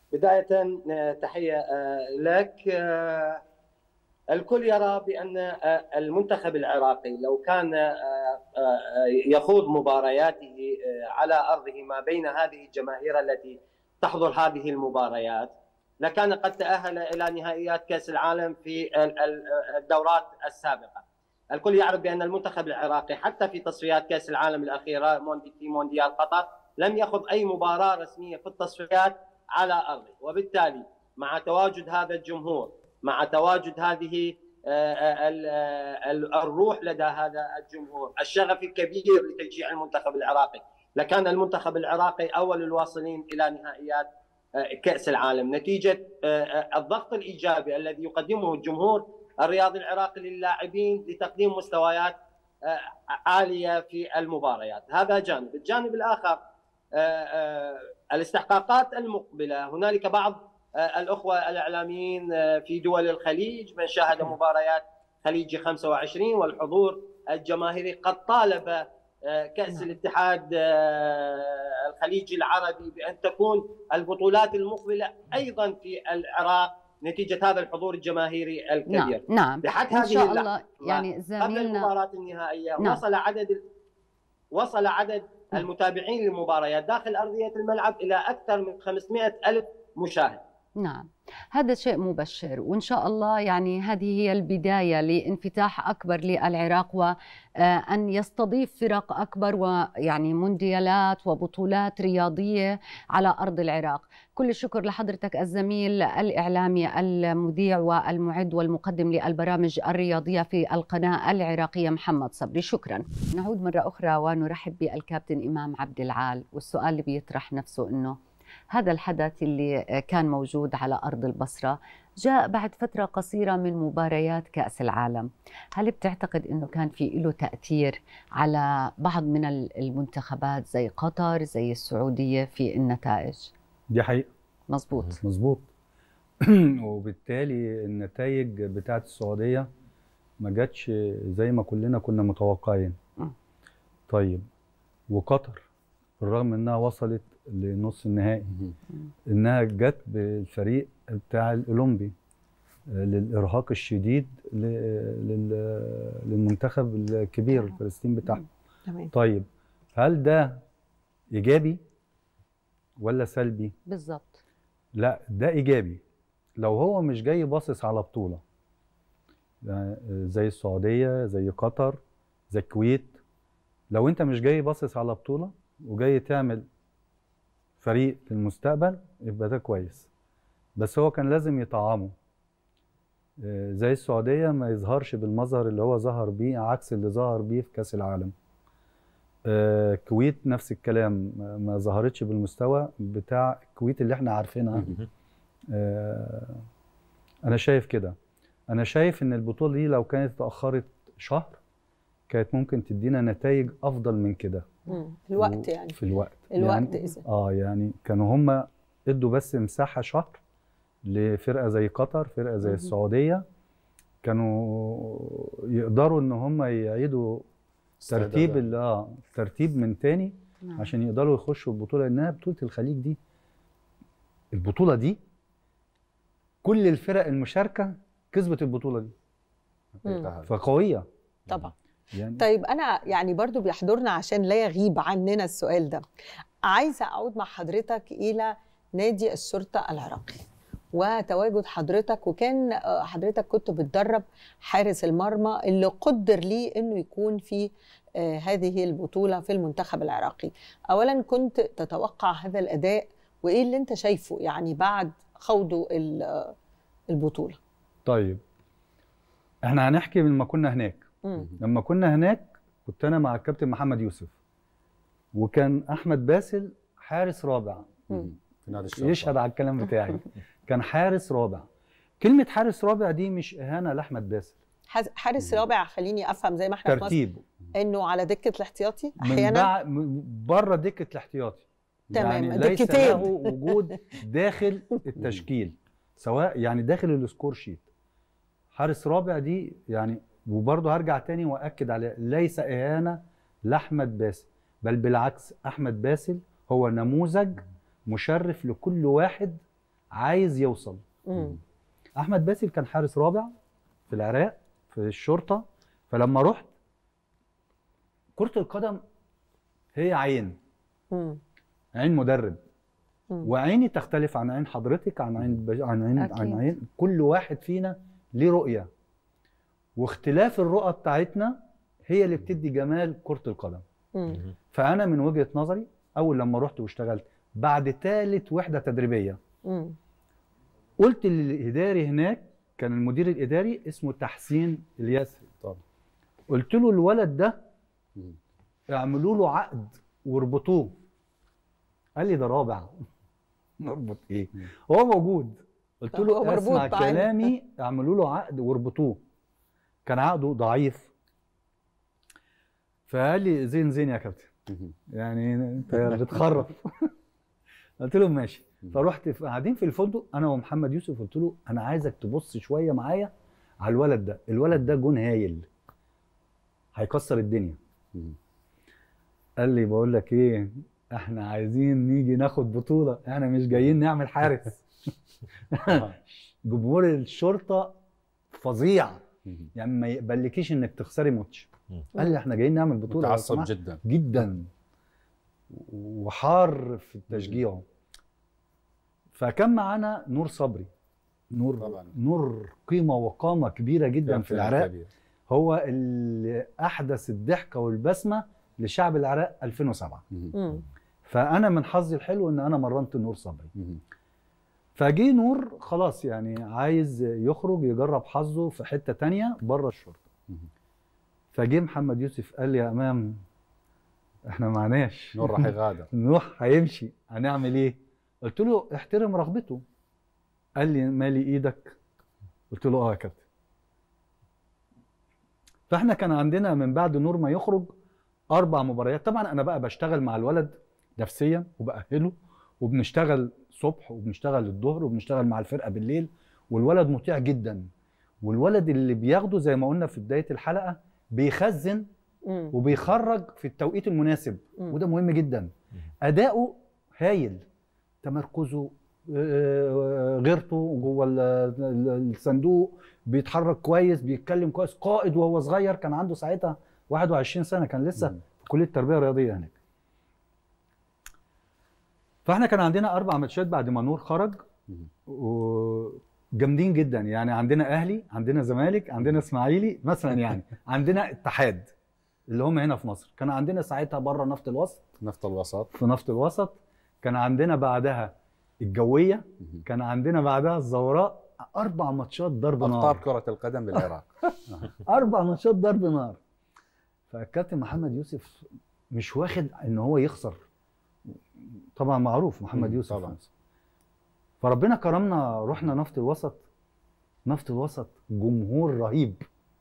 S7: بداية آه، تحية آه، لك آه، الكل يرى بأن آه، المنتخب العراقي لو كان آه، آه، يخوض مبارياته آه، على أرضه ما بين هذه الجماهير التي تحضر هذه المباريات لكان قد تأهل إلى نهائيات كأس العالم في ال- ال- الدورات السابقة الكل يعرف بأن المنتخب العراقي حتى في تصفيات كأس العالم الأخيرة موندي- في مونديال قطر لم يخض أي مباراة رسمية في التصفيات على أرضه وبالتالي مع تواجد هذا الجمهور مع تواجد هذه آه، ال- ال- الروح لدى هذا الجمهور الشغف الكبير لتشجيع المنتخب العراقي لكان المنتخب العراقي أول الواصلين إلى نهائيات آه، كأس العالم نتيجة آه، آه، الضغط الإيجابي الذي يقدمه الجمهور الرياضي العراقي للاعبين لتقديم مستويات آه، عالية في المباريات هذا جانب الجانب الآخر آه، آه، الاستحقاقات المقبلة هنالك بعض آه، الأخوة الإعلاميين آه، في دول الخليج من شاهد مباريات خليجي 25 والحضور الجماهيري قد طالب آه، كأس
S3: نعم.
S7: الاتحاد آه، الخليجي العربي بأن تكون البطولات المقبلة أيضا في العراق نتيجة هذا الحضور الجماهيري الكبير
S3: نعم نعم
S7: لحد
S3: ان
S7: هذه
S3: شاء
S7: اللحظة
S3: الله يعني
S7: قبل
S3: زميلنا
S7: المباراة النهائية
S3: نعم.
S7: وصل عدد وصل عدد المتابعين للمباريات داخل أرضية الملعب إلى أكثر من 500 ألف مشاهد
S3: نعم هذا شيء مبشر وإن شاء الله يعني هذه هي البداية لانفتاح أكبر للعراق وأن يستضيف فرق أكبر ويعني مونديالات وبطولات رياضية على أرض العراق كل الشكر لحضرتك الزميل الإعلامي المذيع والمعد والمقدم للبرامج الرياضية في القناة العراقية محمد صبري شكرا نعود مرة أخرى ونرحب بالكابتن إمام عبد العال والسؤال اللي بيطرح نفسه أنه هذا الحدث اللي كان موجود على أرض البصرة جاء بعد فترة قصيرة من مباريات كأس العالم هل بتعتقد أنه كان في له تأثير على بعض من المنتخبات زي قطر زي السعودية في النتائج
S6: دي حقيقة
S3: مظبوط
S6: مظبوط وبالتالي النتائج بتاعت السعودية ما جاتش زي ما كلنا كنا متوقعين
S3: م.
S6: طيب وقطر بالرغم انها وصلت لنص النهائي انها جت بالفريق بتاع الاولمبي آه، للارهاق الشديد ل- لل- للمنتخب الكبير الفلسطيني بتاعهم
S2: تمام
S6: طيب هل ده ايجابي ولا سلبي
S3: بالضبط
S6: لا ده ايجابي لو هو مش جاي باصص على بطوله يعني زي السعوديه زي قطر زي الكويت لو انت مش جاي باصص على بطوله وجاي تعمل فريق في المستقبل يبقى ده كويس بس هو كان لازم يطعمه آه، زي السعوديه ما يظهرش بالمظهر اللي هو ظهر بيه عكس اللي ظهر بيه في كاس العالم آه، الكويت نفس الكلام ما- ما ظهرتش بالمستوى بتاع الكويت اللي احنا عارفينها آه، انا شايف كده انا شايف ان البطوله دي لو كانت اتاخرت شهر كانت ممكن تدينا نتائج افضل من كده
S2: مم. الوقت
S6: و-
S2: يعني
S6: في الوقت
S2: الوقت
S6: يعني
S2: إذا
S6: اه يعني كانوا هم ادوا بس مساحه شهر لفرقه زي قطر فرقه زي
S2: مهم.
S6: السعوديه كانوا يقدروا ان هم يعيدوا ترتيب ال- اه ترتيب من تاني
S3: نعم.
S6: عشان يقدروا يخشوا البطوله لانها بطوله الخليج دي البطوله دي كل الفرق المشاركه كسبت البطوله دي
S2: مم.
S6: فقويه
S2: طبعا
S6: يعني
S2: طيب انا يعني برضو بيحضرنا عشان لا يغيب عننا السؤال ده عايزه اعود مع حضرتك الى نادي الشرطه العراقي وتواجد حضرتك وكان آه، حضرتك كنت بتدرب حارس المرمى اللي قدر ليه انه يكون في آه، هذه البطوله في المنتخب العراقي اولا كنت تتوقع هذا الاداء وايه اللي انت شايفه يعني بعد خوضه ال- آه، البطوله
S6: طيب احنا هنحكي لما كنا هناك
S2: مم.
S6: لما كنا هناك كنت انا مع الكابتن محمد يوسف وكان احمد باسل حارس رابع
S2: مم.
S1: في نادي الشرطه
S6: يشهد على الكلام بتاعي كان حارس رابع كلمه حارس رابع دي مش اهانه لاحمد باسل
S2: حز- حارس رابع خليني افهم زي ما احنا في مصر
S6: ترتيب
S2: انه على دكه الاحتياطي
S6: من
S2: احيانا
S6: بع... بره دكه الاحتياطي
S2: تمام،
S6: يعني ليس
S2: دكتين.
S6: له وجود داخل التشكيل سواء يعني داخل السكور شيت حارس رابع دي يعني وبرضه هرجع تاني واكد على ليس اهانه لاحمد باسل بل بالعكس احمد باسل هو نموذج مشرف لكل واحد عايز يوصل
S2: مم.
S6: احمد باسل كان حارس رابع في العراق في الشرطه فلما رحت كره القدم هي عين
S2: مم.
S6: عين مدرب
S2: مم.
S6: وعيني تختلف عن عين حضرتك عن عين بج... عن عين
S3: أكيد.
S6: عن عين كل واحد فينا ليه رؤيه واختلاف الرؤى بتاعتنا هي اللي بتدي جمال كره القدم
S2: مم.
S6: فانا من وجهه نظري اول لما رحت واشتغلت بعد ثالث وحده تدريبيه
S2: مم.
S6: قلت للاداري هناك كان المدير الاداري اسمه تحسين الياسري
S1: طبعا.
S6: قلت له الولد ده
S1: مم.
S6: اعملوا له عقد واربطوه قال لي ده رابع نربط ايه
S1: مم.
S6: هو موجود قلت
S2: هو
S6: له
S2: مربوط
S6: اسمع
S2: معانا.
S6: كلامي اعملوا له عقد واربطوه كان عقده ضعيف فقال لي زين زين يا كابتن
S1: مهم.
S6: يعني انت بتخرف قلت له ماشي فرحت في- قاعدين في الفندق انا ومحمد يوسف قلت له انا عايزك تبص شويه معايا على الولد ده الولد ده جون هايل هيكسر الدنيا
S1: مم.
S6: قال لي بقول لك ايه احنا عايزين نيجي ناخد بطوله احنا مش جايين نعمل حارس جمهور الشرطه فظيع
S1: مهم.
S6: يعني ما يقبلكيش انك تخسري ماتش
S4: مم.
S6: قال لي احنا جايين نعمل بطوله لو
S1: متعصب
S6: سمحت.
S1: جدا
S6: جدا وحار في تشجيعه فكان معانا نور صبري نور
S1: طبعاً.
S6: نور قيمه وقامه كبيره جدا في
S1: كابتن
S6: العراق
S1: كبير.
S6: هو اللي احدث الضحكه والبسمه لشعب العراق 2007
S1: مهم.
S2: مم.
S6: فانا من حظي الحلو ان انا مرنت نور صبري
S1: مهم.
S6: فجه نور خلاص يعني عايز يخرج يجرب حظه في حته تانية بره الشرطه
S1: مهم.
S6: فجه محمد يوسف قال لي يا امام احنا معناش
S1: نور راح يغادر
S6: نوح هيمشي هنعمل ايه قلت له احترم رغبته قال لي مالي ايدك قلت له اه يا كابتن فاحنا كان عندنا من بعد نور ما يخرج اربع مباريات طبعا انا بقى بشتغل مع الولد نفسيا وبأهله وبنشتغل صبح وبنشتغل الظهر وبنشتغل مع الفرقه بالليل والولد مطيع جدا والولد اللي بياخده زي ما قلنا في بدايه الحلقه بيخزن
S2: مم.
S6: وبيخرج في التوقيت المناسب
S2: مم.
S6: وده مهم جدا اداؤه هايل تمركزه آه، غيرته جوه ال- ال- الصندوق بيتحرك كويس بيتكلم كويس قائد وهو صغير كان عنده ساعتها 21 سنه كان لسه
S1: مم.
S6: في كليه التربيه الرياضيه هناك فاحنا كان عندنا اربع ماتشات بعد ما نور خرج
S1: مم.
S6: وجامدين جدا يعني عندنا اهلي عندنا زمالك عندنا اسماعيلي مثلا يعني عندنا اتحاد اللي هم هنا في مصر كان عندنا ساعتها بره نفط الوسط
S1: نفط الوسط
S6: في نفط الوسط كان عندنا بعدها الجويه
S1: مهم.
S6: كان عندنا بعدها الزوراء اربع ماتشات ضرب
S1: ابطال
S6: نار
S1: كره القدم بالعراق
S6: اربع ماتشات ضرب نار فالكابتن محمد يوسف مش واخد ان هو يخسر طبعا معروف محمد
S1: مم،
S6: يوسف
S1: طبعاً.
S6: طبعا فربنا كرمنا رحنا نفط الوسط نفط الوسط جمهور رهيب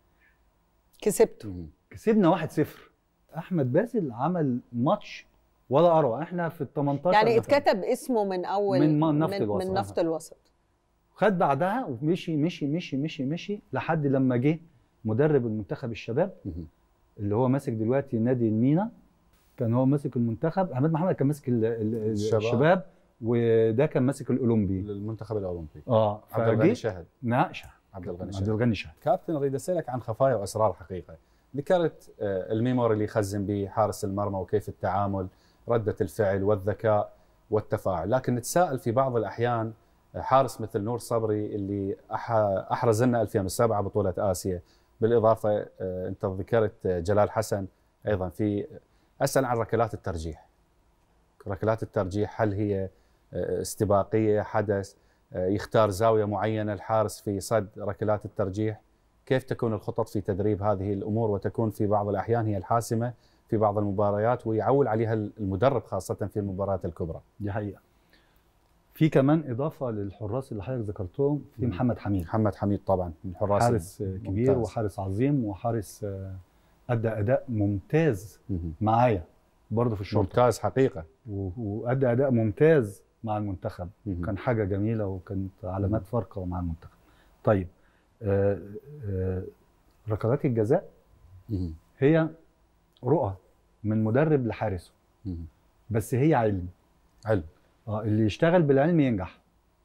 S2: كسبته
S1: مهم.
S6: كسبنا 1-0 احمد باسل عمل ماتش ولا اروع احنا في ال 18
S2: يعني
S6: دفعة.
S2: اتكتب اسمه من اول
S6: من ما- نفط
S2: من,
S6: الوسط.
S2: من نفط الوسط
S6: خد بعدها ومشي مشي مشي مشي مشي لحد لما جه مدرب المنتخب الشباب
S1: مهم.
S6: اللي هو ماسك دلوقتي نادي المينا كان هو ماسك المنتخب احمد محمد كان ماسك ال- ال-
S1: الشباب.
S6: الشباب وده كان ماسك الاولمبي
S1: للمنتخب الاولمبي
S6: اه
S1: عبد الغني
S6: فجه
S1: شهد
S6: نعش
S1: عبد الغني
S6: عبد
S1: شهد
S6: الغني شهد
S1: كابتن اريد اسالك عن خفايا واسرار حقيقه ذكرت آه، الميموري اللي يخزن به حارس المرمى وكيف التعامل رده الفعل والذكاء والتفاعل لكن نتساءل في بعض الاحيان آه، حارس مثل نور صبري اللي أح- احرز لنا 2007 بطوله اسيا بالاضافه آه، انت ذكرت آه، جلال حسن ايضا في اسال عن ركلات الترجيح ركلات الترجيح هل هي آه، استباقيه حدث آه، يختار زاويه معينه الحارس في صد ركلات الترجيح كيف تكون الخطط في تدريب هذه الامور وتكون في بعض الاحيان هي الحاسمه في بعض المباريات ويعول عليها المدرب خاصه في المباريات الكبرى.
S6: دي حقيقه في كمان اضافه للحراس اللي حضرتك ذكرتهم في
S1: مم.
S6: محمد حميد
S1: محمد حميد طبعا من حراس
S6: حارس كبير
S1: ممتاز.
S6: وحارس عظيم وحارس آه، ادى اداء ممتاز
S1: مهم.
S6: معايا برضه في الشرطه
S1: ممتاز حقيقه
S6: و- وادى اداء ممتاز مع المنتخب
S1: مهم.
S6: كان حاجه جميله وكانت علامات فارقه مع المنتخب طيب آه، آه، ركلات الجزاء
S1: مهم.
S6: هي رؤى من مدرب لحارسه
S1: مهم.
S6: بس هي علم
S1: علم
S6: اه اللي يشتغل بالعلم ينجح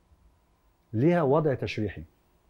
S6: ليها وضع تشريحي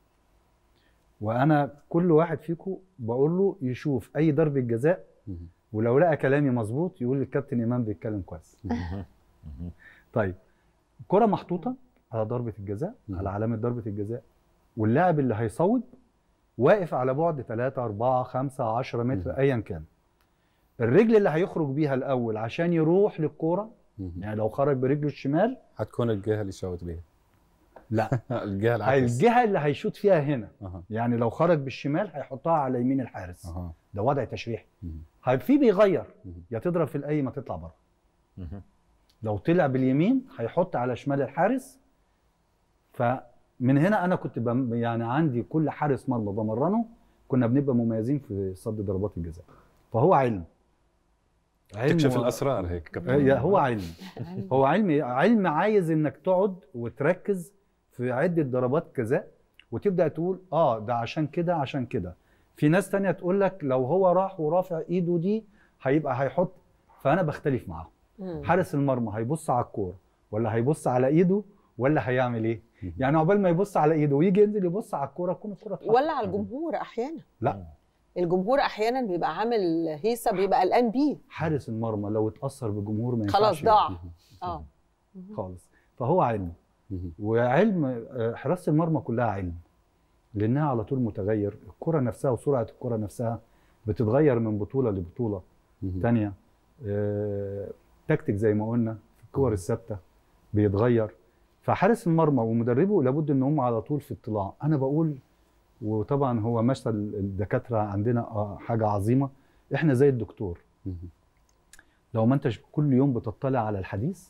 S6: وانا كل واحد فيكم بقول له يشوف اي ضربه جزاء
S1: مهم.
S6: ولو لقى كلامي مظبوط يقول الكابتن امام بيتكلم كويس طيب كرة محطوطة على ضربة الجزاء
S1: مم.
S6: على علامة ضربة الجزاء واللاعب اللي هيصوب واقف على بعد 3 4 5 10 متر
S1: مم.
S6: ايا كان الرجل اللي هيخرج بيها الاول عشان يروح للكوره
S1: مهم.
S6: يعني لو خرج برجله الشمال
S1: حتكون الجهه اللي شوت بها
S6: لا
S1: الجهه العكس
S6: الجهه اللي هيشوط فيها هنا
S1: أها.
S6: يعني لو خرج بالشمال هيحطها على يمين الحارس
S1: أها.
S6: ده وضع تشريحي
S1: مهم.
S6: هيبقى في بيغير
S1: مم.
S6: يا تضرب في الاي ما تطلع بره لو طلع باليمين هيحط على شمال الحارس فمن هنا انا كنت بم يعني عندي كل حارس مرمى بمرنه كنا بنبقى مميزين في صد ضربات الجزاء فهو علم علم
S4: تكشف
S6: و-
S4: الاسرار هيك كابتن
S6: هي- هو علم هو علم علم عايز انك تقعد وتركز في عده ضربات جزاء وتبدا تقول اه ده عشان كده عشان كده في ناس تانية تقول لك لو هو راح ورافع ايده دي هيبقى هيحط فانا بختلف معاهم
S2: مم.
S6: حارس المرمى هيبص على الكوره ولا هيبص على ايده ولا هيعمل ايه
S1: مم.
S6: يعني عقبال ما يبص على ايده ويجي ينزل يبص على الكوره تكون الكوره اتحطت.
S2: ولا على الجمهور احيانا
S6: لا
S2: الجمهور احيانا بيبقى عامل هيصه بيبقى قلقان بيه
S6: حارس المرمى لو اتاثر بالجمهور ما ينفعش
S2: خلاص ضاع اه
S6: خالص فهو علم
S1: مهم.
S6: وعلم آه، حراسه المرمى كلها علم لانها على طول متغير الكره نفسها وسرعه الكره نفسها بتتغير من بطوله لبطوله
S1: مهم.
S6: تانية آه، تكتيك زي ما قلنا في الكور الثابته بيتغير فحارس المرمى ومدربه لابد ان هم على طول في اطلاع انا بقول وطبعا هو مثل الدكاتره عندنا آه، حاجه عظيمه احنا زي الدكتور
S1: مهم.
S6: لو ما انتش كل يوم بتطلع على الحديث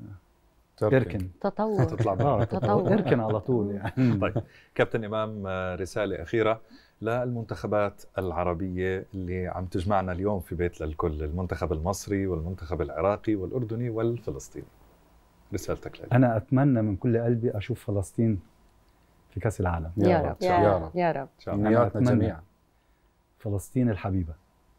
S6: اركن
S3: تطور
S4: تطلع
S6: اه
S3: تطور.
S6: اركن على طول يعني
S4: طيب كابتن امام آه، رساله اخيره للمنتخبات العربيه اللي عم تجمعنا اليوم في بيت للكل المنتخب المصري والمنتخب العراقي والاردني والفلسطيني رسالتك لهم
S6: انا اتمنى من كل قلبي اشوف فلسطين في كاس العالم
S3: يا رب.
S1: يا رب
S3: يا رب
S4: ان شاء الله
S1: امنياتنا
S6: أتمنى.
S1: جميعا
S6: فلسطين الحبيبه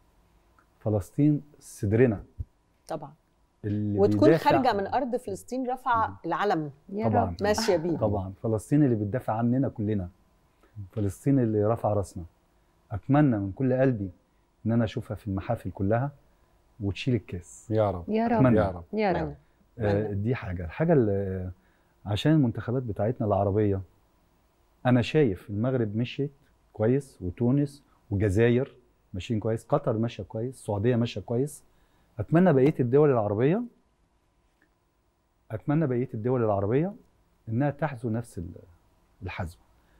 S6: فلسطين صدرنا
S2: طبعا
S6: اللي
S2: وتكون
S6: بيدافع-
S2: خارجه من ارض فلسطين رفع العلم
S3: يا
S6: طبعاً.
S3: رب
S2: ماشيه بيه
S6: طبعا فلسطين اللي بتدافع عننا كلنا فلسطين اللي رفع راسنا اتمنى من كل قلبي ان انا اشوفها في المحافل كلها وتشيل الكاس
S1: يا رب
S3: يا رب
S6: أتمنى.
S1: يا رب
S3: يا
S2: أتمنى.
S3: رب
S6: آه، دي حاجه الحاجه اللي عشان المنتخبات بتاعتنا العربيه انا شايف المغرب مشيت كويس وتونس والجزائر ماشيين كويس قطر ماشيه كويس السعوديه ماشيه كويس اتمنى بقيه الدول العربيه اتمنى بقيه الدول العربيه انها تحذو نفس ال- الحذو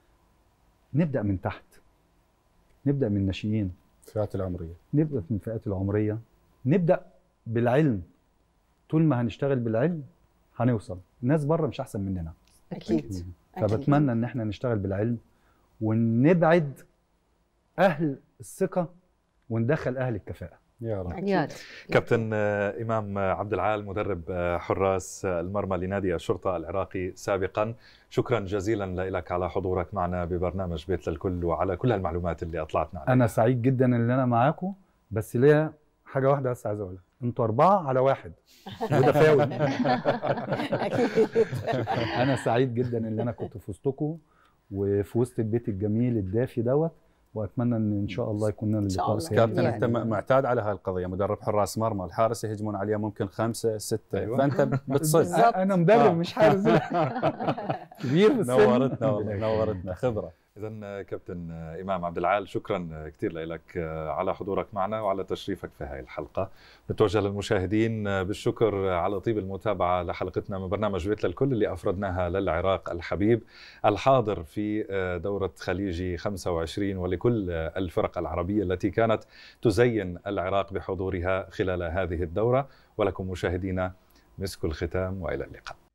S6: نبدا من تحت نبدا من الناشئين
S1: الفئات العمريه
S6: نبدا من الفئات العمريه نبدا بالعلم طول ما هنشتغل بالعلم هنوصل الناس بره مش احسن مننا
S2: اكيد أكيد.
S6: فبتمنى ان احنا نشتغل بالعلم ونبعد اهل الثقه وندخل اهل الكفاءه
S1: يا رب
S3: يا رب
S4: كابتن آه، امام عبد العال مدرب آه، حراس آه، المرمى لنادي الشرطه العراقي سابقا شكرا جزيلا لك على حضورك معنا ببرنامج بيت للكل وعلى كل المعلومات اللي اطلعتنا عليها
S6: انا سعيد جدا ان انا معاكم بس ليا حاجه واحده بس عايز اقولها انتوا اربعه على واحد وده فاول
S2: اكيد
S6: انا سعيد جدا ان انا كنت في وسطكم وفي وسط البيت الجميل الدافي دوت واتمنى ان ان شاء الله يكون لنا
S2: إن شاء
S6: لقاء
S2: الله.
S6: سعيد
S1: كابتن
S3: يعني.
S1: انت م- معتاد على هاي القضيه مدرب حراس مرمى الحارس يهجمون عليه ممكن خمسه سته
S4: أيوة.
S1: فانت بتصد
S2: بالظبط.
S6: انا مدرب
S1: آه.
S6: مش حارس كبير في السن
S1: نورتنا والله نورتنا خبره
S4: اذا كابتن امام عبد العال شكرا كثير لك على حضورك معنا وعلى تشريفك في هذه الحلقه بتوجه للمشاهدين بالشكر على طيب المتابعه لحلقتنا من برنامج بيت للكل اللي افردناها للعراق الحبيب الحاضر في دوره خليجي 25 ولكل الفرق العربيه التي كانت تزين العراق بحضورها خلال هذه الدوره ولكم مشاهدينا مسك الختام والى اللقاء